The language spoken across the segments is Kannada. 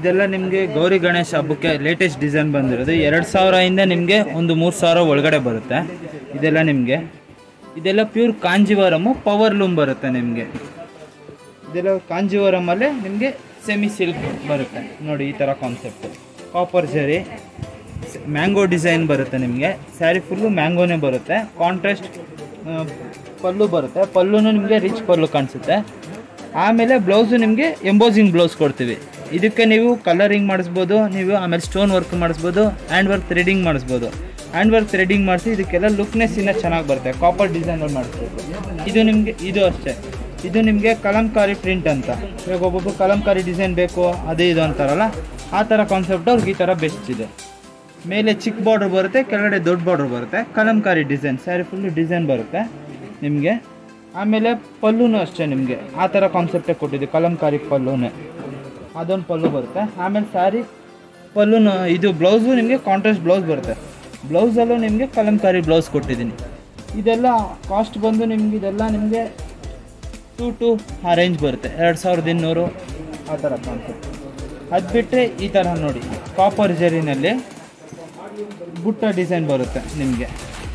ಇದೆಲ್ಲ ನಿಮಗೆ ಗೌರಿ ಗಣೇಶ ಹಬ್ಬಕ್ಕೆ ಲೇಟೆಸ್ಟ್ ಡಿಸೈನ್ ಬಂದಿರೋದು ಎರಡು ಸಾವಿರದಿಂದ ನಿಮಗೆ ಒಂದು ಮೂರು ಸಾವಿರ ಒಳಗಡೆ ಬರುತ್ತೆ ಇದೆಲ್ಲ ನಿಮಗೆ ಇದೆಲ್ಲ ಪ್ಯೂರ್ ಕಾಂಜಿವರಮು ಪವರ್ ಲೂಮ್ ಬರುತ್ತೆ ನಿಮಗೆ ಇದೆಲ್ಲ ಕಾಂಜಿವರಮಲ್ಲೇ ನಿಮಗೆ ಸೆಮಿ ಸಿಲ್ಕ್ ಬರುತ್ತೆ ನೋಡಿ ಈ ಥರ concept copper zari mango design ಬರುತ್ತೆ ನಿಮಗೆ ಸ್ಯಾರಿ ಫುಲ್ಲು ಮ್ಯಾಂಗೋನೇ ಬರುತ್ತೆ ಕಾಂಟ್ರಾಸ್ಟ್ ಪಲ್ಲು ಬರುತ್ತೆ ಪಲ್ಲುನು ನಿಮಗೆ ರಿಚ್ ಪಲ್ಲು ಕಾಣಿಸುತ್ತೆ ಆಮೇಲೆ ಬ್ಲೌಸು ನಿಮಗೆ ಎಂಬೋಸಿಂಗ್ ಬ್ಲೌಸ್ ಕೊಡ್ತೀವಿ ಇದಕ್ಕೆ ನೀವು ಕಲರಿಂಗ್ ಮಾಡಿಸ್ಬೋದು ನೀವು ಆಮೇಲೆ ಸ್ಟೋನ್ ವರ್ಕ್ ಮಾಡಿಸ್ಬೋದು ಹ್ಯಾಂಡ್ ವರ್ಕ್ ಥ್ರೆಡಿಂಗ್ ಮಾಡಿಸ್ಬೋದು ಹ್ಯಾಂಡ್ ವರ್ಕ್ ಥ್ರೆಡಿಂಗ್ ಮಾಡಿಸಿ ಇದಕ್ಕೆಲ್ಲ ಲುಕ್ನೆಸ್ ಇನ್ನೂ ಚೆನ್ನಾಗಿ ಬರುತ್ತೆ ಕಾಪರ್ ಡಿಸೈನಲ್ಲಿ ಮಾಡಿಸ್ಬೋದು ಇದು ನಿಮಗೆ ಇದು ಅಷ್ಟೇ ಇದು ನಿಮಗೆ ಕಲಂಕಾರಿ ಪ್ರಿಂಟ್ ಅಂತ ಇವಾಗ ಒಬ್ಬೊಬ್ಬರು ಕಲಂಕಾರಿ ಡಿಸೈನ್ ಬೇಕು ಅದೇ ಇದು ಅಂತಾರಲ್ಲ ಆ ಥರ ಕಾನ್ಸೆಪ್ಟ್ ಅವ್ರಿಗೆ ಈ ಥರ ಬೆಸ್ಟ್ ಇದೆ ಮೇಲೆ ಚಿಕ್ಕ ಬಾರ್ಡ್ರ್ ಬರುತ್ತೆ ಕೆಳಗಡೆ ದೊಡ್ಡ ಬಾರ್ಡ್ರ್ ಬರುತ್ತೆ Kalamkari design sari full design ಬರುತ್ತೆ ನಿಮಗೆ ಆಮೇಲೆ ಪಲ್ಲುನು ಅಷ್ಟೇ ನಿಮಗೆ ಆ ಥರ ಕಾನ್ಸೆಪ್ಟೇ ಕೊಟ್ಟಿದ್ದೀವಿ ಕಲಂಕಾರಿ ಪಲ್ಲುನೇ ಅದೊಂದು ಪಲ್ಲು ಬರುತ್ತೆ ಆಮೇಲೆ ಸ್ಯಾರಿ ಪಲ್ಲುನು ಇದು ಬ್ಲೌಸು ನಿಮಗೆ ಕಾಂಟ್ರಾಸ್ಟ್ ಬ್ಲೌಸ್ ಬರುತ್ತೆ ಬ್ಲೌಸಲ್ಲೂ ನಿಮಗೆ ಕಲಂಕಾರಿ ಬ್ಲೌಸ್ ಕೊಟ್ಟಿದ್ದೀನಿ ಇದೆಲ್ಲ ಕಾಸ್ಟ್ ಬಂದು ನಿಮ್ಗೆ ಇದೆಲ್ಲ ನಿಮಗೆ ಟು ಟು ಆ ರೇಂಜ್ ಬರುತ್ತೆ ಎರಡು ಸಾವಿರದ ಇನ್ನೂರು ಆ ಥರ ಕಾನ್ಸೆಪ್ಟ್ ಅದು ಬಿಟ್ಟರೆ ಈ ಥರ ನೋಡಿ ಕಾಪರ್ ಜರಿನಲ್ಲಿ ಬುಟ್ಟ ಡಿಸೈನ್ ಬರುತ್ತೆ ನಿಮಗೆ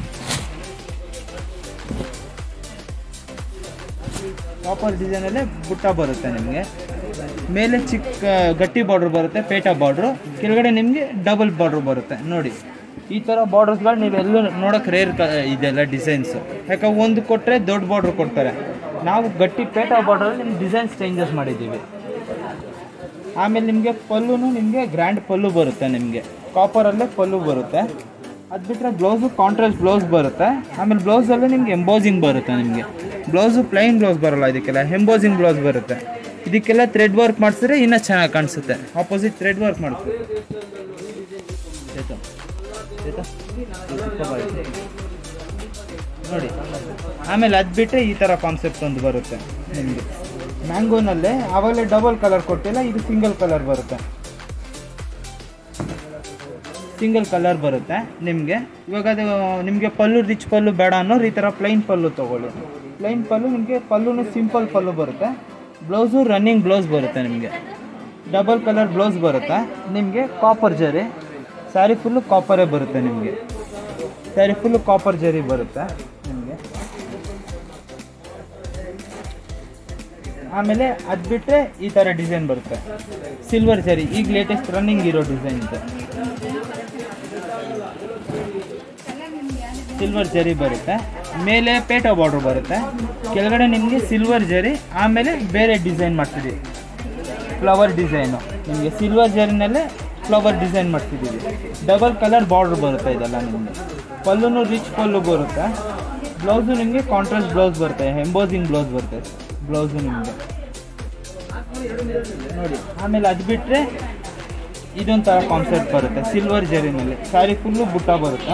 ಕಾಪರ್ ಡಿಸೈನಲ್ಲೇ ಬುಟ್ಟ ಬರುತ್ತೆ ನಿಮಗೆ ಮೇಲೆ ಚಿಕ್ಕ ಗಟ್ಟಿ ಬಾರ್ಡ್ರ್ ಬರುತ್ತೆ ಪೇಟ ಬಾರ್ಡ್ರು ಕೆಳಗಡೆ ನಿಮಗೆ ಡಬಲ್ ಬಾರ್ಡ್ರ್ ಬರುತ್ತೆ ನೋಡಿ ಈ ಥರ ಬಾರ್ಡರ್ಸ್ಗಳು ನೀವೆಲ್ಲೂ ನೋಡೋಕೆ ರೇರ್ ಕ ಇದೆಲ್ಲ ಡಿಸೈನ್ಸು ಯಾಕಂದ್ರೆ ಒಂದು ಕೊಟ್ಟರೆ ದೊಡ್ಡ ಬಾರ್ಡ್ರ್ ಕೊಡ್ತಾರೆ ನಾವು ಗಟ್ಟಿ ಪೇಟ ಬಾರ್ಡ್ರಲ್ಲಿ ನಿಮ್ಗೆ ಡಿಸೈನ್ಸ್ ಚೇಂಜಸ್ ಮಾಡಿದ್ದೀವಿ ಆಮೇಲೆ ನಿಮಗೆ ಪಲ್ಲುನು ನಿಮಗೆ ಗ್ರ್ಯಾಂಡ್ ಪಲ್ಲು ಬರುತ್ತೆ ನಿಮಗೆ ಕಾಪರಲ್ಲೇ ಪಲ್ಲು ಬರುತ್ತೆ ಅದು ಬಿಟ್ಟರೆ ಬ್ಲೌಸು ಕಾಂಟ್ರಾಸ್ಟ್ ಬ್ಲೌಸ್ ಬರುತ್ತೆ ಆಮೇಲೆ ಬ್ಲೌಸಲ್ಲೂ ನಿಮ್ಗೆ ಎಂಬೋಸಿಂಗ್ ಬರುತ್ತೆ ನಿಮಗೆ ಬ್ಲೌಸು ಪ್ಲೈನ್ ಬ್ಲೌಸ್ ಬರಲ್ಲ ಇದಕ್ಕೆಲ್ಲ ಎಂಬೋಸಿಂಗ್ ಬ್ಲೌಸ್ ಬರುತ್ತೆ ಇದಕ್ಕೆಲ್ಲ ಥ್ರೆಡ್ ವರ್ಕ್ ಮಾಡಿಸಿದ್ರೆ ಇನ್ನೂ ಚೆನ್ನಾಗಿ ಕಾಣಿಸುತ್ತೆ ಆಪೋಸಿಟ್ ಥ್ರೆಡ್ ವರ್ಕ್ ಮಾಡಿಸಿ ನೋಡಿ ಆಮೇಲೆ ಅದು ಬಿಟ್ಟರೆ ಈ ಥರ ಕಾನ್ಸೆಪ್ಟ್ ಒಂದು ಬರುತ್ತೆ ನಿಮಗೆ ಮ್ಯಾಂಗೋನಲ್ಲೇ ಆವಾಗಲೇ ಡಬಲ್ ಕಲರ್ ಕೊಟ್ಟಿಲ್ಲ ಇದು ಸಿಂಗಲ್ ಕಲರ್ ಬರುತ್ತೆ ಸಿಂಗಲ್ ಕಲರ್ ಬರುತ್ತೆ ನಿಮಗೆ ಇವಾಗ ಅದು ನಿಮಗೆ ಪಲ್ಲು ರಿಚ್ ಪಲ್ಲು ಬೇಡ ಅನ್ನೋರು ಈ ಥರ ಪ್ಲೈನ್ ಪಲ್ಲು ತೊಗೊಳ್ಳಿ ಪ್ಲೈನ್ ಪಲ್ಲು ನಿಮಗೆ ಪಲ್ಲುನು ಸಿಂಪಲ್ ಪಲ್ಲು ಬರುತ್ತೆ ಬ್ಲೌಸು ರನ್ನಿಂಗ್ ಬ್ಲೌಸ್ ಬರುತ್ತೆ ನಿಮಗೆ ಡಬಲ್ ಕಲರ್ ಬ್ಲೌಸ್ ಬರುತ್ತೆ ನಿಮಗೆ ಕಾಪರ್ ಜರಿ ಸ್ಯಾರಿ ಫುಲ್ಲು ಕಾಪರೇ ಬರುತ್ತೆ ನಿಮಗೆ ಸ್ಯಾರಿ ಫುಲ್ಲು ಕಾಪರ್ ಜರಿ ಬರುತ್ತೆ ನಿಮಗೆ ಆಮೇಲೆ ಅದು ಬಿಟ್ಟರೆ ಈ ಥರ ಡಿಸೈನ್ ಬರುತ್ತೆ ಸಿಲ್ವರ್ ಜರಿ ಈಗ ಲೇಟೆಸ್ಟ್ ರನ್ನಿಂಗ್ ಇರೋ ಡಿಸೈನ್ ಇದೆ ಸಿಲ್ವರ್ ಜರಿ ಬರುತ್ತೆ ಮೇಲೆ ಪೇಟ ಬಾರ್ಡ್ರ್ ಬರುತ್ತೆ ಕೆಳಗಡೆ ನಿಮಗೆ ಸಿಲ್ವರ್ ಜರಿ ಆಮೇಲೆ ಬೇರೆ ಡಿಸೈನ್ ಮಾಡ್ತಿದ್ದೀವಿ ಫ್ಲವರ್ ಡಿಸೈನು ನಿಮಗೆ ಸಿಲ್ವರ್ ಜರಿನಲ್ಲೇ ಫ್ಲವರ್ ಡಿಸೈನ್ ಮಾಡ್ತಿದ್ದೀವಿ ಡಬಲ್ ಕಲರ್ ಬಾರ್ಡ್ರ್ ಬರುತ್ತೆ ಇದೆಲ್ಲ ನಿಮಗೆ ಪಲ್ಲುನು ರಿಚ್ ಪಲ್ಲು ಬರುತ್ತೆ ಬ್ಲೌಸು ನಿಮಗೆ ಕಾಂಟ್ರಾಸ್ಟ್ ಬ್ಲೌಸ್ ಬರುತ್ತೆ ಎಂಬೋಸಿಂಗ್ ಬ್ಲೌಸ್ ಬರುತ್ತೆ ಬ್ಲೌಸು ನಿಮಗೆ ನೋಡಿ ಆಮೇಲೆ ಅದು ಬಿಟ್ಟರೆ ಇದೊಂಥರ ಕಾನ್ಸೆಪ್ಟ್ ಬರುತ್ತೆ ಸಿಲ್ವರ್ ಜರಿನಲ್ಲಿ ಸ್ಯಾರಿ ಫುಲ್ಲು ಬುಟ್ಟ ಬರುತ್ತೆ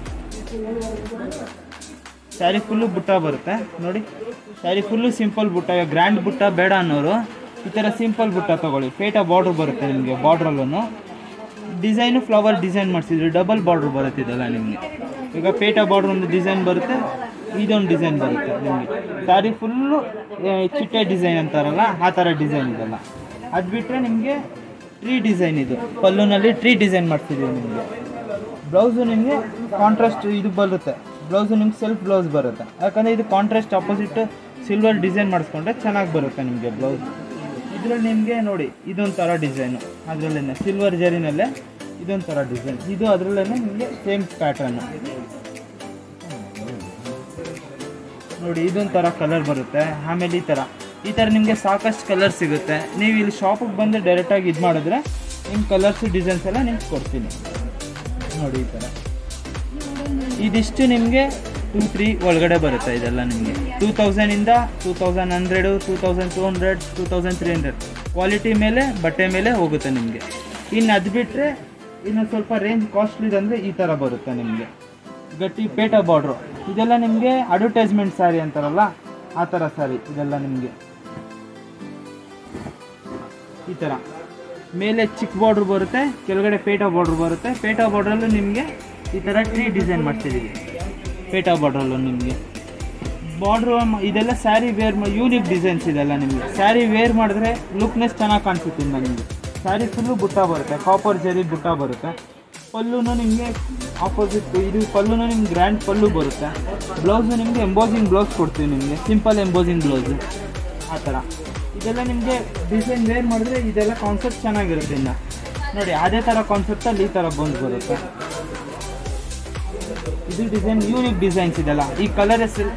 ಸ್ಯಾರಿ ಫುಲ್ಲು ಬುಟ್ಟ ಬರುತ್ತೆ ನೋಡಿ sari full simple butta grand butta ಬೇಡ ಅನ್ನೋರು ಈ ಥರ ಸಿಂಪಲ್ ಬುಟ್ಟ ತೊಗೊಳ್ಳಿ ಪೇಟ ಬಾರ್ಡ್ರ್ ಬರುತ್ತೆ ನಿಮಗೆ ಬಾರ್ಡ್ರಲ್ಲೂ ಡಿಸೈನು ಫ್ಲವರ್ ಡಿಸೈನ್ ಮಾಡಿಸಿದ್ರಿ ಡಬಲ್ ಬಾರ್ಡ್ರ್ ಬರುತ್ತೆ ಇದೆಲ್ಲ ನಿಮಗೆ ಈಗ ಪೇಟ ಬಾರ್ಡ್ರ್ ಒಂದು ಡಿಸೈನ್ ಬರುತ್ತೆ ಇದೊಂದು ಡಿಸೈನ್ ಬರುತ್ತೆ ನಿಮಗೆ ಸ್ಯಾರಿ ಫುಲ್ಲು ಚಿಟ್ಟೆ ಡಿಸೈನ್ ಅಂತಾರಲ್ಲ ಆ ಥರ ಡಿಸೈನ್ ಇದೆಲ್ಲ ಅದು ಬಿಟ್ಟರೆ ನಿಮಗೆ ಟ್ರೀ ಡಿಸೈನ್ ಇದು ಪಲ್ಲುನಲ್ಲಿ ಟ್ರೀ ಡಿಸೈನ್ ಮಾಡ್ತಿದ್ದೀವಿ ನಿಮಗೆ ಬ್ಲೌಸು ನಿಮಗೆ ಕಾಂಟ್ರಾಸ್ಟ್ ಇದು ಬರುತ್ತೆ ಬ್ಲೌಸು ನಿಮ್ಗೆ ಸೆಲ್ಫ್ ಬ್ಲೌಸ್ ಬರುತ್ತೆ ಯಾಕಂದರೆ ಇದು ಕಾಂಟ್ರಾಸ್ಟ್ ಆಪೋಸಿಟ್ ಸಿಲ್ವರ್ ಡಿಸೈನ್ ಮಾಡಿಸ್ಕೊಂಡ್ರೆ ಚೆನ್ನಾಗಿ ಬರುತ್ತೆ ನಿಮಗೆ ಬ್ಲೌಸ್ ಇದರಲ್ಲಿ ನಿಮಗೆ ನೋಡಿ ಇದೊಂಥರ ಡಿಸೈನು ಅದರಲ್ಲೇ ಸಿಲ್ವರ್ ಜರಿನಲ್ಲೇ ಇದೊಂಥರ ಡಿಸೈನ್ ಇದು ಅದರಲ್ಲೇ ನಿಮಗೆ ಸೇಮ್ ಪ್ಯಾಟರ್ನು ನೋಡಿ ಇದೊಂಥರ ಕಲರ್ ಬರುತ್ತೆ ಆಮೇಲೆ ಈ ಥರ ಈ ಥರ ನಿಮಗೆ ಸಾಕಷ್ಟು ಕಲರ್ ಸಿಗುತ್ತೆ ನೀವು ಇಲ್ಲಿ ಶಾಪಿಗೆ ಬಂದು ಡೈರೆಕ್ಟಾಗಿ ಇದು ಮಾಡಿದ್ರೆ ನಿಮ್ಮ ಕಲರ್ಸ್ ಡಿಸೈನ್ಸ್ ಎಲ್ಲ ನಿಮ್ಗೆ ಕೊಡ್ತೀನಿ ನೋಡಿ ಈ ಥರ ಇದಿಷ್ಟು ನಿಮಗೆ ಟೂ ತ್ರೀ ಒಳಗಡೆ ಬರುತ್ತೆ ಇದೆಲ್ಲ ನಿಮಗೆ ಟೂ ತೌಸಂಡಿಂದ two thousand hundred two thousand two hundred two thousand three hundred quality ಮೇಲೆ ಬಟ್ಟೆ ಮೇಲೆ ಹೋಗುತ್ತೆ ನಿಮಗೆ ಇನ್ನು ಅದು ಬಿಟ್ಟರೆ ಇನ್ನು ಸ್ವಲ್ಪ ರೇಂಜ್ ಕಾಸ್ಟ್ಲಿದು ಅಂದರೆ ಈ ಥರ ಬರುತ್ತೆ ನಿಮಗೆ ಗಟ್ಟಿ ಪೇಟ ಬಾರ್ಡ್ರು ಇದೆಲ್ಲ ನಿಮಗೆ ಅಡ್ವರ್ಟೈಸ್ಮೆಂಟ್ ಸ್ಯಾರಿ ಅಂತಾರಲ್ಲ ಆ ಥರ ಸ್ಯಾರಿ ಇದೆಲ್ಲ ನಿಮಗೆ ಈ ಥರ ಮೇಲೆ ಚಿಕ್ಕ ಬಾರ್ಡ್ರ್ ಬರುತ್ತೆ ಕೆಳಗಡೆ ಪೇಟ ಬಾರ್ಡ್ರ್ ಬರುತ್ತೆ ಪೇಟ ಬಾರ್ಡ್ರಲ್ಲೂ ನಿಮಗೆ ಈ ಥರ ಟ್ರೀ ಡಿಸೈನ್ ಮಾಡ್ತಿದ್ದೀವಿ ಪೇಟ ಬಾರ್ಡ್ರಲ್ಲೂ ನಿಮಗೆ ಬಾರ್ಡ್ರು ಇದೆಲ್ಲ ಸ್ಯಾರಿ ವೇರ್ ಯೂನಿಕ್ ಡಿಸೈನ್ಸ್ ಇದೆಲ್ಲ ನಿಮಗೆ ಸ್ಯಾರಿ ವೇರ್ ಮಾಡಿದ್ರೆ ಲುಕ್ನೆಸ್ ಚೆನ್ನಾಗಿ ಕಾಣಿಸುತ್ತೆ ಇನ್ನು ನಿಮಗೆ ಸ್ಯಾರಿ ಫುಲ್ಲು ಬುಟ್ಟ ಬರುತ್ತೆ ಕಾಪರ್ ಜರಿ ಬುಟ್ಟ ಬರುತ್ತೆ ಪಲ್ಲುನು ನಿಮಗೆ ಆಪೋಸಿಟ್ ಇದು ಪಲ್ಲುನು ನಿಮ್ಗೆ ಗ್ರ್ಯಾಂಡ್ ಪಲ್ಲು ಬರುತ್ತೆ ಬ್ಲೌಸು ನಿಮಗೆ ಎಂಬೋಸಿಂಗ್ ಬ್ಲೌಸ್ ಕೊಡ್ತೀವಿ ನಿಮಗೆ ಸಿಂಪಲ್ ಎಂಬೋಸಿಂಗ್ ಬ್ಲೌಸು ಆ ಥರ ಇದೆಲ್ಲ ನಿಮಗೆ ಡಿಸೈನ್ ವೇರ್ ಮಾಡಿದ್ರೆ ಇದೆಲ್ಲ ಕಾನ್ಸೆಪ್ಟ್ ಚೆನ್ನಾಗಿರುತ್ತೆ ಇನ್ನು ನೋಡಿ ಅದೇ ಥರ ಕಾನ್ಸೆಪ್ಟಲ್ಲಿ ಈ ಥರ ಬಂದು ಬರುತ್ತೆ ಇದು ಡಿಸೈನ್ ಯೂನಿಕ್ ಡಿಸೈನ್ಸ್ ಇದೆಲ್ಲ ಈ ಕಲರ್ ಹೆಸರು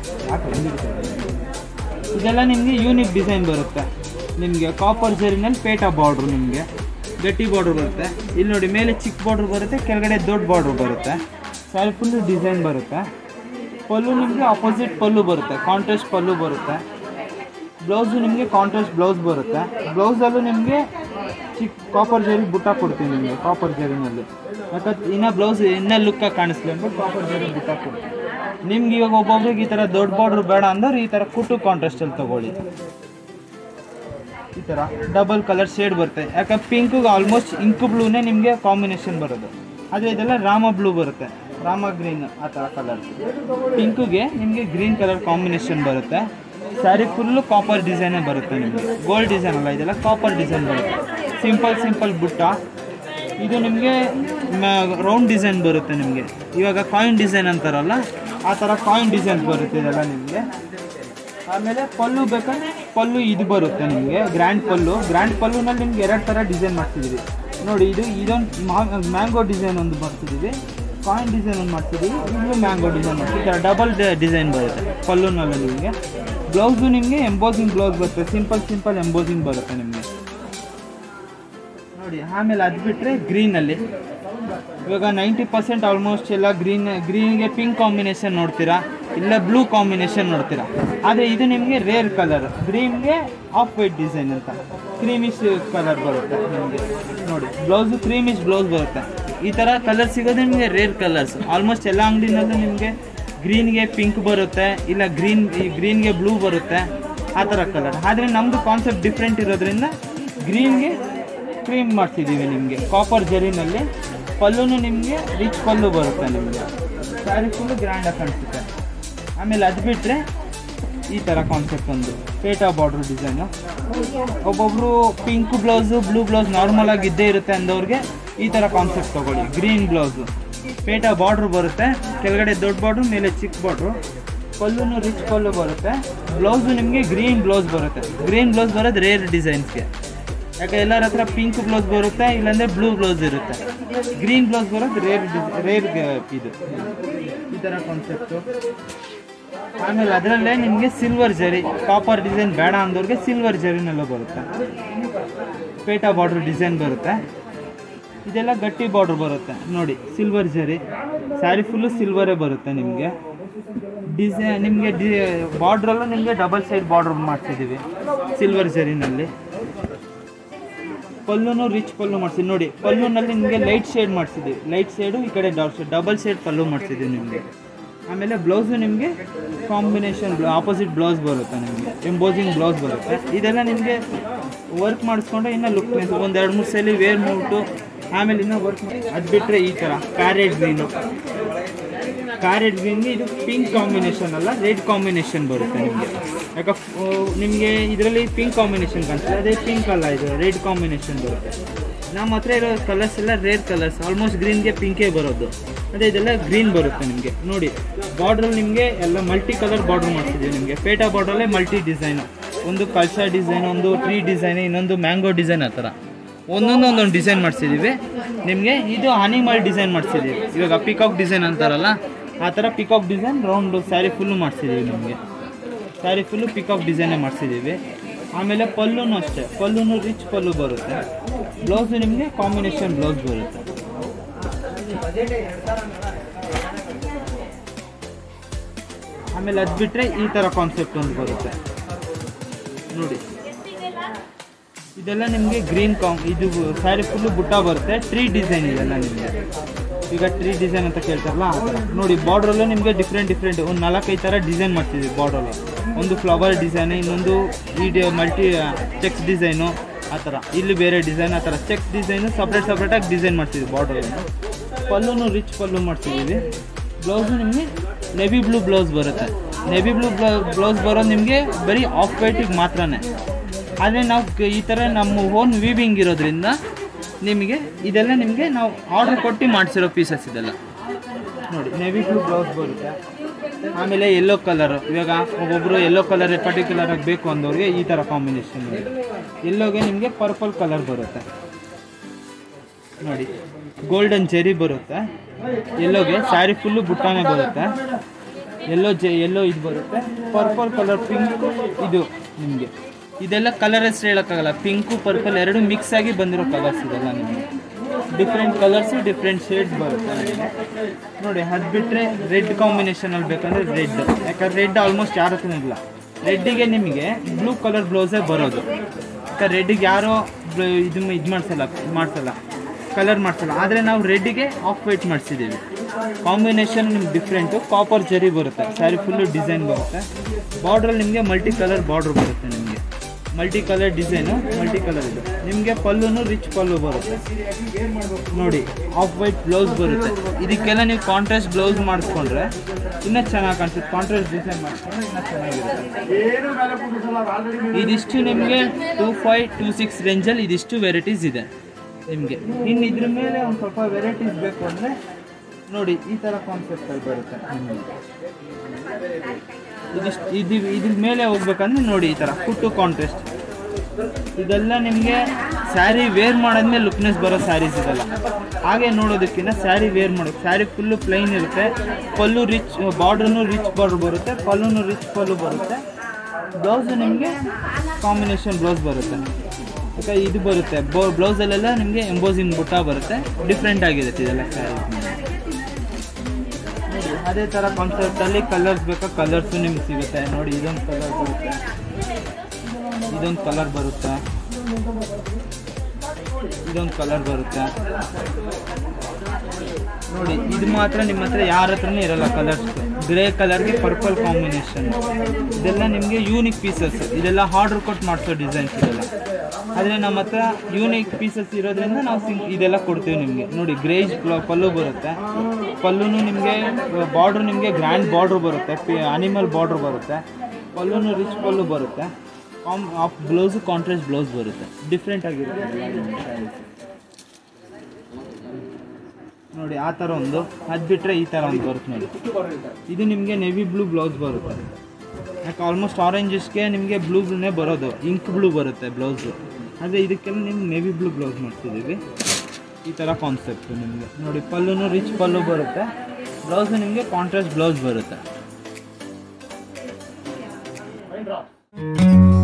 ಇದೆಲ್ಲ ನಿಮಗೆ ಯೂನಿಕ್ ಡಿಸೈನ್ ಬರುತ್ತೆ ನಿಮಗೆ ಕಾಪರ್ ಜರಿನಲ್ಲಿ ಪೇಟ ಬಾರ್ಡ್ರು ನಿಮಗೆ ಗಟ್ಟಿ ಬಾರ್ಡ್ರ್ ಬರುತ್ತೆ ಇಲ್ಲಿ ನೋಡಿ ಮೇಲೆ ಚಿಕ್ಕ ಬಾರ್ಡ್ರ್ ಬರುತ್ತೆ ಕೆಳಗಡೆ ದೊಡ್ಡ ಬಾರ್ಡ್ರ್ ಬರುತ್ತೆ ಸ್ಯಾರಿ ಫುಲ್ಲು ಡಿಸೈನ್ ಬರುತ್ತೆ ಪಲ್ಲು ನಿಮಗೆ ಆಪೋಸಿಟ್ ಪಲ್ಲು ಬರುತ್ತೆ ಕಾಂಟ್ರಾಸ್ಟ್ ಪಲ್ಲು ಬರುತ್ತೆ ಬ್ಲೌಸು ನಿಮಗೆ ಕಾಂಟ್ರಾಸ್ಟ್ ಬ್ಲೌಸ್ ಬರುತ್ತೆ ಬ್ಲೌಸಲ್ಲೂ ನಿಮಗೆ ಚಿಕ್ಕ ಕಾಪರ್ ಜರಿ ಬುಟ್ಟ ಕೊಡ್ತೀವಿ ನಿಮಗೆ ಕಾಪರ್ ಜರಿನಲ್ಲಿ ಯಾಕಂದ್ರೆ ಇನ್ನೂ ಬ್ಲೌಸ್ ಇನ್ನೂ ಲುಕ್ಕಾಗಿ ಕಾಣಿಸ್ಲಿ ಅಂದ್ಬಿಟ್ಟು ಕಾಪರ್ ಜರಿ ಬುಟ್ಟ ಕೊಡ್ತೀವಿ ನಿಮ್ಗೆ ಇವಾಗ ಒಬ್ಬೊಬ್ರಿಗೆ ಈ ಥರ ದೊಡ್ಡ ಬಾರ್ಡ್ರ್ ಬೇಡ ಅಂದ್ರೆ ಈ ಥರ ಕುಟ್ಟು ಕಾಂಟ್ರಾಸ್ಟಲ್ಲಿ ತೊಗೊಳ್ಳಿ ಈ ಥರ ಡಬಲ್ ಕಲರ್ ಶೇಡ್ ಬರುತ್ತೆ ಯಾಕಂದ್ರೆ ಪಿಂಕ್ಗೆ ಆಲ್ಮೋಸ್ಟ್ ಇಂಕು ಬ್ಲೂನೇ ನಿಮಗೆ ಕಾಂಬಿನೇಷನ್ ಬರೋದು ಆದರೆ ಇದೆಲ್ಲ ರಾಮ ಬ್ಲೂ ಬರುತ್ತೆ ರಾಮ ಗ್ರೀನ್ ಆ ಥರ ಕಲರ್ ಪಿಂಕ್ಗೆ ನಿಮಗೆ ಗ್ರೀನ್ ಕಲರ್ ಕಾಂಬಿನೇಷನ್ ಬರುತ್ತೆ ಸ್ಯಾರಿ ಫುಲ್ಲು ಕಾಪರ್ ಡಿಸೈನೇ ಬರುತ್ತೆ ನಿಮಗೆ ಗೋಲ್ಡ್ ಡಿಸೈನ್ ಅಲ್ಲ ಇದೆಲ್ಲ ಕಾಪರ್ ಡಿಸೈನ್ ಬರುತ್ತೆ ಸಿಂಪಲ್ ಸಿಂಪಲ್ ಬುಟ್ಟ ಇದು ನಿಮಗೆ ರೌಂಡ್ ಡಿಸೈನ್ ಬರುತ್ತೆ ನಿಮಗೆ ಇವಾಗ ಕಾಯಿನ್ ಡಿಸೈನ್ ಅಂತಾರಲ್ಲ ಆ ಥರ ಕಾಯಿನ್ ಡಿಸೈನ್ಸ್ ಬರುತ್ತೆ ಇದೆಲ್ಲ ನಿಮಗೆ ಆಮೇಲೆ ಪಲ್ಲು ಬೇಕಾದ್ರೆ ಪಲ್ಲು ಇದು ಬರುತ್ತೆ ನಿಮಗೆ ಗ್ರ್ಯಾಂಡ್ ಪಲ್ಲು ಗ್ರ್ಯಾಂಡ್ ಪಲ್ಲುನಲ್ಲಿ ನಿಮ್ಗೆ ಎರಡು ಥರ ಡಿಸೈನ್ ಮಾಡ್ತಿದ್ದೀವಿ ನೋಡಿ ಇದು ಇದೊಂದು ಮ್ಯಾಂಗೋ ಡಿಸೈನ್ ಒಂದು ಮಾಡ್ತಿದ್ದೀವಿ ಕಾಯಿನ್ ಡಿಸೈನ್ ಒಂದು ಮಾಡ್ತಿದ್ದೀವಿ ಇದು ಮ್ಯಾಂಗೋ ಡಿಸೈನ್ ಮಾಡ್ತೀವಿ ಈ ಥರ ಡಬಲ್ ಡಿಸೈನ್ ಬರುತ್ತೆ ಪಲ್ಲುನಲ್ಲಿ ನಿಮಗೆ ಬ್ಲೌಸು ನಿಮಗೆ ಎಂಬೋಸಿಂಗ್ ಬ್ಲೌಸ್ ಬರುತ್ತೆ ಸಿಂಪಲ್ ಸಿಂಪಲ್ ಎಂಬೋಸಿಂಗ್ ಬರುತ್ತೆ ನಿಮಗೆ ನೋಡಿ ಆಮೇಲೆ ಅದು ಬಿಟ್ಟರೆ ಗ್ರೀನಲ್ಲಿ ಇವಾಗ ನೈಂಟಿ ಪರ್ಸೆಂಟ್ ಆಲ್ಮೋಸ್ಟ್ ಎಲ್ಲ ಗ್ರೀನ್ ಗ್ರೀನ್ಗೆ ಪಿಂಕ್ ಕಾಂಬಿನೇಷನ್ ನೋಡ್ತೀರಾ ಇಲ್ಲ ಬ್ಲೂ ಕಾಂಬಿನೇಷನ್ ನೋಡ್ತೀರಾ ಆದರೆ ಇದು ನಿಮಗೆ ರೇರ್ ಕಲರ್ ಗ್ರೀನ್ಗೆ ಆಫ್ ವೈಟ್ ಡಿಸೈನ್ ಅಂತ ಕ್ರೀಮಿಶ್ ಕಲರ್ ಬರುತ್ತೆ ನಿಮಗೆ ನೋಡಿ ಬ್ಲೌಸು ಕ್ರೀಮಿಶ್ ಬ್ಲೌಸ್ ಬರುತ್ತೆ ಈ ಥರ ಕಲರ್ ಸಿಗೋದು ನಿಮಗೆ ರೇರ್ ಕಲರ್ಸ್ ಆಲ್ಮೋಸ್ಟ್ ಎಲ್ಲ ಅಂಗಡಿನಲ್ಲೂ ನಿಮಗೆ ಗ್ರೀನ್ಗೆ ಪಿಂಕ್ ಬರುತ್ತೆ ಇಲ್ಲ ಗ್ರೀನ್ ಗ್ರೀನ್ಗೆ ಬ್ಲೂ ಬರುತ್ತೆ ಆ ಥರ ಕಲರ್ ಆದರೆ ನಮ್ಮದು ಕಾನ್ಸೆಪ್ಟ್ ಡಿಫ್ರೆಂಟ್ ಇರೋದ್ರಿಂದ ಗ್ರೀನ್ಗೆ ಕ್ರೀಮ್ ಮಾಡ್ತಿದ್ದೀವಿ ನಿಮಗೆ ಕಾಪರ್ ಜರಿನಲ್ಲಿ ಪಲ್ಲುನು ನಿಮಗೆ ರಿಚ್ ಪಲ್ಲು ಬರುತ್ತೆ ನಿಮಗೆ ಸ್ಯಾರಿ ಫುಲ್ಲು ಗ್ರ್ಯಾಂಡಾಗಿ ಕಾಣಿಸುತ್ತೆ ಆಮೇಲೆ ಅದು ಬಿಟ್ಟರೆ ಈ ಥರ ಕಾನ್ಸೆಪ್ಟ್ ಒಂದು ಪೇಟಾ ಬಾರ್ಡ್ರ್ ಡಿಸೈನು ಒಬ್ಬೊಬ್ಬರು pink blouse blue blouse normal ಆಗಿ ಇದ್ದೇ ಇರುತ್ತೆ ಅಂದವ್ರಿಗೆ ಈ ಥರ ಕಾನ್ಸೆಪ್ಟ್ ತೊಗೊಳ್ಳಿ ಗ್ರೀನ್ ಬ್ಲೌಸು ಪೇಟಾ ಬಾರ್ಡ್ರ್ ಬರುತ್ತೆ ಕೆಳಗಡೆ ದೊಡ್ಡ ಬಾರ್ಡ್ರು ಮೇಲೆ ಚಿಕ್ಕ ಬಾರ್ಡ್ರು ಪಲ್ಲುನು ರಿಚ್ ಪಲ್ಲು ಬರುತ್ತೆ ಬ್ಲೌಸು ನಿಮಗೆ ಗ್ರೀನ್ ಬ್ಲೌಸ್ ಬರುತ್ತೆ ಗ್ರೀನ್ ಬ್ಲೌಸ್ ಬರೋದು ರೇರ್ ಡಿಸೈನ್ಸ್ಗೆ ಯಾಕೆ ಎಲ್ಲರ ಹತ್ರ ಪಿಂಕ್ ಬ್ಲೌಸ್ ಬರುತ್ತೆ ಇಲ್ಲಾಂದರೆ ಬ್ಲೂ ಬ್ಲೌಸ್ ಇರುತ್ತೆ ಗ್ರೀನ್ ಬ್ಲೌಸ್ ಬರೋದು ರೇರ್ ರೇರ್ ಇದು ಈ ಥರ ಕಾನ್ಸೆಪ್ಟು ಆಮೇಲೆ ಅದರಲ್ಲೇ ನಿಮಗೆ ಸಿಲ್ವರ್ ಜರಿ ಕಾಪರ್ ಡಿಸೈನ್ ಬೇಡ ಅಂದವ್ರಿಗೆ ಸಿಲ್ವರ್ ಜರಿನೆಲ್ಲ ಬರುತ್ತೆ ಪೇಟಾ ಬಾರ್ಡ್ರ್ ಡಿಸೈನ್ ಬರುತ್ತೆ ಇದೆಲ್ಲ ಗಟ್ಟಿ ಬಾರ್ಡ್ರ್ ಬರುತ್ತೆ ನೋಡಿ ಸಿಲ್ವರ್ ಜರಿ ಸ್ಯಾರಿ ಫುಲ್ಲು ಸಿಲ್ವರೇ ಬರುತ್ತೆ ನಿಮಗೆ ಡಿಸೈ ನಿಮಗೆ ಡಿ ಬಾರ್ಡ್ರಲ್ಲೂ ನಿಮಗೆ ಡಬಲ್ ಸೈಡ್ ಬಾರ್ಡ್ರ್ ಮಾಡ್ತಿದ್ದೀವಿ ಸಿಲ್ವರ್ ಜರಿನಲ್ಲಿ ಪಲ್ಲುನು ರಿಚ್ ಪಲ್ಲು ಮಾಡ್ಸಿದ್ವಿ ನೋಡಿ ಪಲ್ಲುನಲ್ಲಿ ನಿಮಗೆ ಲೈಟ್ ಶೇಡ್ ಮಾಡಿಸಿದ್ವಿ ಲೈಟ್ ಶೇಡು ಈ ಕಡೆ dark shade double shade pallu ಮಾಡಿಸಿದ್ವಿ ನಿಮಗೆ ಆಮೇಲೆ ಬ್ಲೌಸು ನಿಮಗೆ ಕಾಂಬಿನೇಷನ್ ಆಪೋಸಿಟ್ ಬ್ಲೌಸ್ ಬರುತ್ತೆ ನಿಮಗೆ ಎಂಬೋಸಿಂಗ್ ಬ್ಲೌಸ್ ಬರುತ್ತೆ ಇದೆಲ್ಲ ನಿಮಗೆ ವರ್ಕ್ ಮಾಡಿಸ್ಕೊಂಡು ಇನ್ನೂ ಲುಕ್ ಒಂದು ಎರಡು ಮೂರು ಸಲ ವೇರ್ ಮಾಡ್ಬಿಟ್ಟು ಆಮೇಲೆ ಇನ್ನೂ ವರ್ಕ್ ಮಾಡಿ ಅದು ಬಿಟ್ಟರೆ ಈ ಥರ ಪ್ಯಾರೆಟ್ ಗ್ರೀನು ಪ್ಯಾರೆಟ್ ಗ್ರೀನ್ಗೆ ಇದು ಪಿಂಕ್ ಕಾಂಬಿನೇಷನ್ ಅಲ್ಲ ರೆಡ್ ಕಾಂಬಿನೇಷನ್ ಬರುತ್ತೆ ನಿಮಗೆ ಯಾಕೆ ನಿಮಗೆ ಇದರಲ್ಲಿ ಪಿಂಕ್ ಕಾಂಬಿನೇಷನ್ ಕಾಣಿಸ್ತದೆ ಅದೇ ಪಿಂಕ್ ಅಲ್ಲ ಇದು ರೆಡ್ ಕಾಂಬಿನೇಷನ್ ಬರುತ್ತೆ ನಮ್ಮ ಹತ್ರ ಇರೋ ಕಲರ್ಸ್ ಎಲ್ಲ ರೇರ್ ಕಲರ್ಸ್ ಆಲ್ಮೋಸ್ಟ್ ಗ್ರೀನ್ಗೆ ಪಿಂಕೇ ಬರೋದು ಅದೇ ಇದೆಲ್ಲ ಗ್ರೀನ್ ಬರುತ್ತೆ ನಿಮಗೆ ನೋಡಿ ಬಾರ್ಡ್ರಲ್ಲಿ ನಿಮಗೆ ಎಲ್ಲ ಮಲ್ಟಿ ಕಲರ್ ಬಾರ್ಡ್ರ್ ಮಾಡ್ತಿದ್ದೀವಿ ನಿಮಗೆ ಪೇಟಾ ಬಾರ್ಡ್ರಲ್ಲೇ ಮಲ್ಟಿ ಡಿಸೈನು ಒಂದು ಕಲ್ಸಾ ಡಿಸೈನ್ ಒಂದು ಟ್ರೀ ಡಿಸೈನ್ ಇನ್ನೊಂದು ಮ್ಯಾಂಗೋ ಡಿಸೈನ್ ಆ ಥರ ಒಂದೊಂದು ಒಂದೊಂದು ಡಿಸೈನ್ ಮಾಡಿಸಿದ್ದೀವಿ ನಿಮಗೆ ಇದು ಅನಿಮಲ್ ಡಿಸೈನ್ ಮಾಡಿಸಿದ್ದೀವಿ ಇವಾಗ ಪಿಕಾಕ್ ಡಿಸೈನ್ ಅಂತಾರಲ್ಲ ಆ ಥರ peacock design round sari full ಮಾಡಿಸಿದ್ದೀವಿ ನಿಮಗೆ ಸ್ಯಾರಿ ಫುಲ್ಲು ಪಿಕಾಕ್ ಡಿಸೈನೇ ಮಾಡಿಸಿದ್ದೀವಿ ಆಮೇಲೆ ಪಲ್ಲುನು ಅಷ್ಟೇ ಪಲ್ಲುನು ರಿಚ್ ಪಲ್ಲು ಬರುತ್ತೆ ಬ್ಲೌಸು ನಿಮಗೆ ಕಾಂಬಿನೇಷನ್ ಬ್ಲೌಸ್ ಬರುತ್ತೆ ಆಮೇಲೆ ಅದು ಬಿಟ್ಟರೆ ಈ ಥರ ಕಾನ್ಸೆಪ್ಟ್ ಒಂದು ಬರುತ್ತೆ ನೋಡಿ ಇದೆಲ್ಲ ನಿಮಗೆ ಗ್ರೀನ್ ಕಾಮ್ ಇದು ಸ್ಯಾರಿ ಫುಲ್ಲು ಬುಟ್ಟ ಬರುತ್ತೆ ಟ್ರೀ ಡಿಸೈನ್ ಇದೆಲ್ಲ ನಿಮಗೆ ಈಗ ಟ್ರೀ ಡಿಸೈನ್ ಅಂತ ಕೇಳ್ತಾರಲ್ಲ ಆ ಥರ ನೋಡಿ ಬಾರ್ಡ್ರಲ್ಲೂ ನಿಮಗೆ ಡಿಫ್ರೆಂಟ್ ಡಿಫ್ರೆಂಟ್ ಒಂದು ನಾಲ್ಕೈದು ಥರ ಡಿಸೈನ್ ಮಾಡ್ತಿದ್ವಿ ಬಾರ್ಡ್ರಲ್ಲಿ ಒಂದು ಫ್ಲವರ್ ಡಿಸೈನ್ ಇನ್ನೊಂದು ಈ ಮಲ್ಟಿ ಚೆಕ್ಸ್ ಡಿಸೈನು ಆ ಥರ ಇಲ್ಲಿ ಬೇರೆ ಡಿಸೈನ್ ಆ ಥರ ಚೆಕ್ಸ್ ಡಿಸೈನು ಸಪ್ರೇಟ್ ಸಪ್ರೇಟಾಗಿ ಡಿಸೈನ್ ಮಾಡ್ತಿದ್ವಿ ಬಾರ್ಡ್ರಲ್ಲಿ ಪಲ್ಲುನು ರಿಚ್ ಪಲ್ಲು ಮಾಡ್ತಿದ್ದೀವಿ ಬ್ಲೌಸು ನಿಮಗೆ ನೆವಿ ಬ್ಲೂ ಬ್ಲೌಸ್ ಬರುತ್ತೆ ನೆವಿ ಬ್ಲೂ ಬ್ಲೌಸ್ ಬರೋದು ನಿಮಗೆ ಬರೀ ಆಫ್ ವೈಟಿಗೆ ಮಾತ್ರನೇ ಆದರೆ ನಾವು ಕ- ಈ ಥರ ನಮ್ಮ ಓನ್ ವೀವಿಂಗ್ ಇರೋದ್ರಿಂದ ನಿಮಗೆ ಇದೆಲ್ಲ ನಿಮಗೆ ನಾವು ಆರ್ಡರ್ ಕೊಟ್ಟು ಮಾಡಿಸಿರೋ ಪೀಸಸ್ ಇದೆಲ್ಲ ನೋಡಿ ನೆವಿ ಬ್ಲೂ ಬ್ಲೌಸ್ ಬರುತ್ತೆ ಆಮೇಲೆ ಯೆಲ್ಲೋ ಕಲರ್ ಇವಾಗ ಒಬ್ಬೊಬ್ಬರು ಯೆಲ್ಲೋ ಕಲರ್ ಪರ್ಟಿಕ್ಯುಲರ್ ಆಗಿ ಬೇಕು ಅಂದವ್ರಿಗೆ ಈ ಥರ ಕಾಂಬಿನೇಷನ್ ಎಲ್ಲೋಗೆ ನಿಮಗೆ ಪರ್ಪಲ್ ಕಲರ್ ಬರುತ್ತೆ ನೋಡಿ ಗೋಲ್ಡನ್ ಜೆರಿ ಬರುತ್ತೆ ಎಲ್ಲೋಗೆ ಸ್ಯಾರಿ ಫುಲ್ಲು ಬುಟ್ಟಾನೆ ಬರುತ್ತೆ ಎಲ್ಲೋ ಜೆ ಎಲ್ಲೋ ಇದು ಬರುತ್ತೆ ಪರ್ಪಲ್ ಕಲರ್ ಪಿಂಕ್ ಇದು ನಿಮಗೆ ಇದೆಲ್ಲ ಕಲರ್ ಹೆಸರು ಹೇಳೋಕ್ಕಾಗಲ್ಲ ಪಿಂಕು ಪರ್ಪಲ್ ಎರಡು ಮಿಕ್ಸ್ ಆಗಿ ಬಂದಿರೋ ಕಲರ್ಸ್ ಇದೆಲ್ಲ ನಿಮಗೆ ಡಿಫ್ರೆಂಟ್ ಕಲರ್ಸು ಡಿಫ್ರೆಂಟ್ ಶೇಡ್ಸ್ ಬರುತ್ತೆ ನಿಮಗೆ ನೋಡಿ ಅದು ಬಿಟ್ಟರೆ ರೆಡ್ ಕಾಂಬಿನೇಷನಲ್ಲಿ ಬೇಕಂದ್ರೆ ರೆಡ್ ಯಾಕಂದ್ರೆ ರೆಡ್ ಆಲ್ಮೋಸ್ಟ್ ಯಾರ ಹತ್ರನೂ ಇಲ್ಲ ರೆಡ್ಡಿಗೆ ನಿಮಗೆ ಬ್ಲೂ ಕಲರ್ ಬ್ಲೌಸೇ ಬರೋದು ಯಾಕಂದ್ರೆ ರೆಡ್ಡಿಗೆ ಯಾರೋ ಬ್ಲ- ಇದು ಇದು ಮಾಡಿಸಲ್ಲ ಮಾಡಿಸಲ್ಲ ಕಲರ್ ಮಾಡಿಸಲ್ಲ ಆದರೆ ನಾವು ರೆಡ್ಡಿಗೆ ಆಫ್ ವೈಟ್ ಮಾಡಿಸಿದ್ದೀವಿ ಕಾಂಬಿನೇಷನ್ ನಿಮ್ಗೆ ಡಿಫ್ರೆಂಟು ಕಾಪರ್ ಜರಿ ಬರುತ್ತೆ ಸ್ಯಾರಿ ಫುಲ್ಲು ಡಿಸೈನ್ ಬರುತ್ತೆ ಬಾರ್ಡ್ರಲ್ಲಿ ನಿಮಗೆ ಮಲ್ಟಿ ಕಲರ್ ಬಾರ್ಡ್ರ್ ಬರುತ್ತೆ ನಿಮಗೆ multi colour design multi colour ಇದು ನಿಮಗೆ ಪಲ್ಲುನು ರಿಚ್ ಪಲ್ಲು ಬರುತ್ತೆ ನೋಡಿ ಆಫ್ ವೈಟ್ ಬ್ಲೌಸ್ ಬರುತ್ತೆ ಇದಕ್ಕೆಲ್ಲ ನೀವು ಕಾಂಟ್ರಾಸ್ಟ್ ಬ್ಲೌಸ್ ಮಾಡಿಸ್ಕೊಂಡ್ರೆ ಇನ್ನೂ ಚೆನ್ನಾಗಿ ಕಾಣಿಸುತ್ತೆ ಕಾಂಟ್ರಾಸ್ಟ್ ಡಿಸೈನ್ ಮಾಡಿಸ್ಕೊಂಡ್ರೆ ಇನ್ನೂ ಚೆನ್ನಾಗಿರುತ್ತೆ ಇದಿಷ್ಟು ನಿಮಗೆ ಟೂ ಫೈವ್ ಟೂ ಸಿಕ್ಸ್ ರೇಂಜಲ್ಲಿ ಇದಿಷ್ಟು ವೆರೈಟೀಸ್ ಇದೆ ನಿಮಗೆ ಇನ್ನು ಇದ್ರ ಮೇಲೆ ಒಂದು ಸ್ವಲ್ಪ ವೆರೈಟೀಸ್ ಬೇಕು ಅಂದರೆ ನೋಡಿ ಈ ಥರ ಕಾನ್ಸೆಪ್ಟಲ್ಲಿ ಬರುತ್ತೆ ನಿಮಗೆ ಇದಿಷ್ಟು ಇದು ಇದ್ರ ಮೇಲೆ ಹೋಗ್ಬೇಕಂದ್ರೆ ನೋಡಿ ಈ ಥರ ಕುಟ್ಟು ಕಾಂಟ್ರಾಸ್ಟ್ ಇದೆಲ್ಲ ನಿಮಗೆ ಸ್ಯಾರಿ ವೇರ್ ಮಾಡಾದ್ಮೇಲೆ ಲುಕ್ನೆಸ್ ಬರೋ ಸ್ಯಾರೀಸ್ ಇದೆಲ್ಲ ಹಾಗೆ ನೋಡೋದಕ್ಕಿಂತ ಸ್ಯಾರಿ ವೇರ್ ಮಾಡೋದು ಸ್ಯಾರಿ ಫುಲ್ಲು ಪ್ಲೈನ್ ಇರುತ್ತೆ ಪಲ್ಲು ರಿಚ್ ಬಾರ್ಡ್ರೂ ರಿಚ್ ಬಾರ್ಡ್ರ್ ಬರುತ್ತೆ ಪಲ್ಲುನು ರಿಚ್ ಪಲ್ಲು ಬರುತ್ತೆ ಬ್ಲೌಸು ನಿಮಗೆ ಕಾಂಬಿನೇಷನ್ ಬ್ಲೌಸ್ ಬರುತ್ತೆ ಯಾಕೆ ಇದು ಬರುತ್ತೆ ಬೋ ಬ್ಲೌಸಲ್ಲೆಲ್ಲ ನಿಮಗೆ ಎಂಬೋಸಿಂಗ್ ಬುಟ್ಟ ಬರುತ್ತೆ ಡಿಫ್ರೆಂಟ್ ಆಗಿರುತ್ತೆ ಇದೆಲ್ಲ ಸ್ಯಾರಿ ನೋಡಿ ಅದೇ ಥರ ಕಾನ್ಸೆಪ್ಟಲ್ಲಿ ಕಲರ್ಸ್ ಬೇಕಾ ಕಲರ್ಸು ನಿಮ್ಗೆ ಸಿಗುತ್ತೆ ನೋಡಿ ಇದೊಂದು ಕಲರ್ ಬರುತ್ತೆ ಇದೊಂದು ಕಲರ್ ಬರುತ್ತೆ ಇದೊಂದು ಕಲರ್ ಬರುತ್ತೆ ನೋಡಿ ಇದು ಮಾತ್ರ ನಿಮ್ಮ ಹತ್ರ ಯಾರ ಹತ್ರನೂ ಇರಲ್ಲ ಕಲರ್ಸ್ ಗ್ರೇ ಕಲರ್ಗೆ ಪರ್ಪಲ್ ಕಾಂಬಿನೇಷನ್ ಇದೆಲ್ಲ ನಿಮಗೆ ಯೂನಿಕ್ ಪೀಸಸ್ ಇದೆಲ್ಲ ಆರ್ಡ್ರ್ ಕೊಟ್ಟು ಮಾಡಿಸೋ ಡಿಸೈನ್ಸ್ ಇದೆಲ್ಲ ಆದರೆ ನಮ್ಮ ಹತ್ರ ಯೂನಿಕ್ ಪೀಸಸ್ ಇರೋದ್ರಿಂದ ನಾವು ಸಿಂಗ್ ಇದೆಲ್ಲ ಕೊಡ್ತೀವಿ ನಿಮಗೆ ನೋಡಿ ಗ್ರೇಜ್ ಪಲ್ಲು ಬರುತ್ತೆ ಪಲ್ಲುನು ನಿಮಗೆ ಬಾರ್ಡ್ರ್ ನಿಮಗೆ ಗ್ರ್ಯಾಂಡ್ ಬಾರ್ಡ್ರ್ ಬರುತ್ತೆ ಅನಿಮಲ್ ಬಾರ್ಡ್ರ್ ಬರುತ್ತೆ ಪಲ್ಲುನು ರಿಚ್ ಪಲ್ಲು ಬರುತ್ತೆ ಕಾಮ್ ಬ್ಲೌಸು ಕಾಂಟ್ರಾಸ್ಟ್ ಬ್ಲೌಸ್ ಬರುತ್ತೆ ಡಿಫ್ರೆಂಟ್ ಆಗಿರುತ್ತೆ ನೋಡಿ ಆ ಥರ ಒಂದು ಅದು ಬಿಟ್ಟರೆ ಈ ಥರ ಒಂದು ಬರುತ್ತೆ ನೋಡಿ ಇದು ನಿಮಗೆ ನೆವಿ ಬ್ಲೂ ಬ್ಲೌಸ್ ಬರುತ್ತೆ ಯಾಕೆ ಆಲ್ಮೋಸ್ಟ್ ಆರೆಂಜಸ್ಗೆ ನಿಮಗೆ ಬ್ಲೂ ಬ್ಲೂನೇ ಬರೋದು ಇಂಕ್ ಬ್ಲೂ ಬರುತ್ತೆ ಬ್ಲೌಸು ಆದರೆ ಇದಕ್ಕೆಲ್ಲ ನಿಮ್ಗೆ ನೆವಿ ಬ್ಲೂ ಬ್ಲೌಸ್ ಮಾಡ್ತಿದ್ದೀವಿ ಈ ಥರ ಕಾನ್ಸೆಪ್ಟು ನಿಮಗೆ ನೋಡಿ ಪಲ್ಲುನು ರಿಚ್ ಪಲ್ಲು ಬರುತ್ತೆ ಬ್ಲೌಸು ನಿಮಗೆ ಕಾಂಟ್ರಾಸ್ಟ್ ಬ್ಲೌಸ್ ಬರುತ್ತೆ